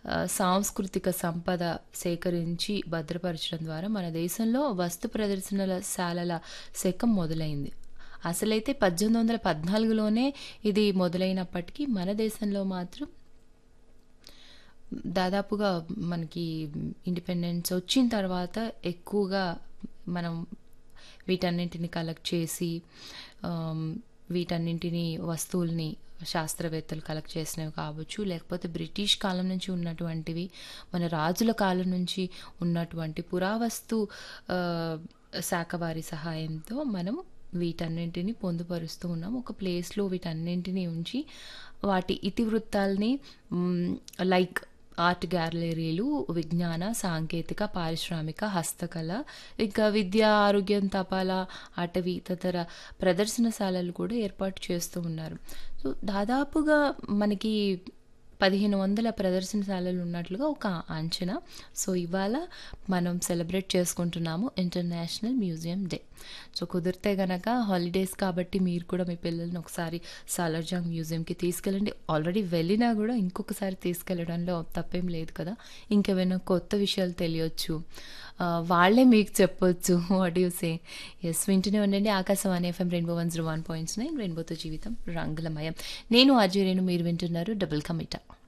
ఆహ్, సాంస్కృతిక సంపద సేకరించి భద్రపరచడం ద్వారా మన దేశంలో వస్తు ప్రదర్శనల శాలల శకం మొదలైంది. అసలైతే 1814లోనే ఇది మొదలైనప్పటికీ మన దేశంలో మాత్రం దాదాపుగా మనకి ఇండిపెండెన్స్ వచ్చిన తర్వాత ఎక్కువగా మనం వీటన్నింటిని కలెక్ట్ చేసి ఆహ్, వీటన్నింటిని వస్తువుల్ని శాస్త్రవేత్తలు కలెక్ట్ చేసినవి కావచ్చు, లేకపోతే బ్రిటిష్ కాలం నుంచి ఉన్నటువంటివి, మన రాజుల కాలం నుంచి ఉన్నటువంటి పురావస్తు ఆహ్, శాఖ వారి సహాయంతో మనం వీటన్నింటిని పొందుపరుస్తూ ఉన్నాం. ఒక ప్లేస్‌లో వీటన్నింటిని ఉంచి వాటి ఇతివృత్తాల్ని హ్మ్, లైక్ ఆర్ట్ గ్యాలరీలు, విజ్ఞాన, సాంకేతిక, పారిశ్రామిక, హస్తకళ, ఇంకా విద్య, ఆరోగ్యం, తపాలా, అటవీ తదితర ప్రదర్శనశాలలు కూడా ఏర్పాటు చేస్తూ ఉన్నారు. సో, దాదాపుగా మనకి 1500 ప్రదర్శనశాలలు ఉన్నట్లుగా ఒక అంచనా. సో, ఇవాళ మనం సెలబ్రేట్ చేసుకుంటున్నాము ఇంటర్నేషనల్ మ్యూజియం డే. సో, కుదిరితే గనక హాలిడేస్ కాబట్టి మీరు కూడా మీ పిల్లల్ని ఒకసారి సాలార్జంగ్ మ్యూజియంకి తీసుకెళ్ళండి. ఆల్రెడీ వెళ్ళినా గూడా ఇంకొకసారి తీసుకెళ్ళడంలో తప్పేం లేదు కదా! ఇంకేమైనా కొత్త విషయాలు తెలియొచ్చు. ఆహ్, వాళ్ళే మీకు చెప్పొచ్చు. What do you say? Yes వింటూనే ఉండండి ఆకాశవాణి ఎఫ్ఎం రెయిన్బో 101.9 రెయిన్బోతో జీవితం రంగులమయం. నేను ఆర్‌జే రేణు మీరు వింటున్నారు డబుల్ కా మీఠా.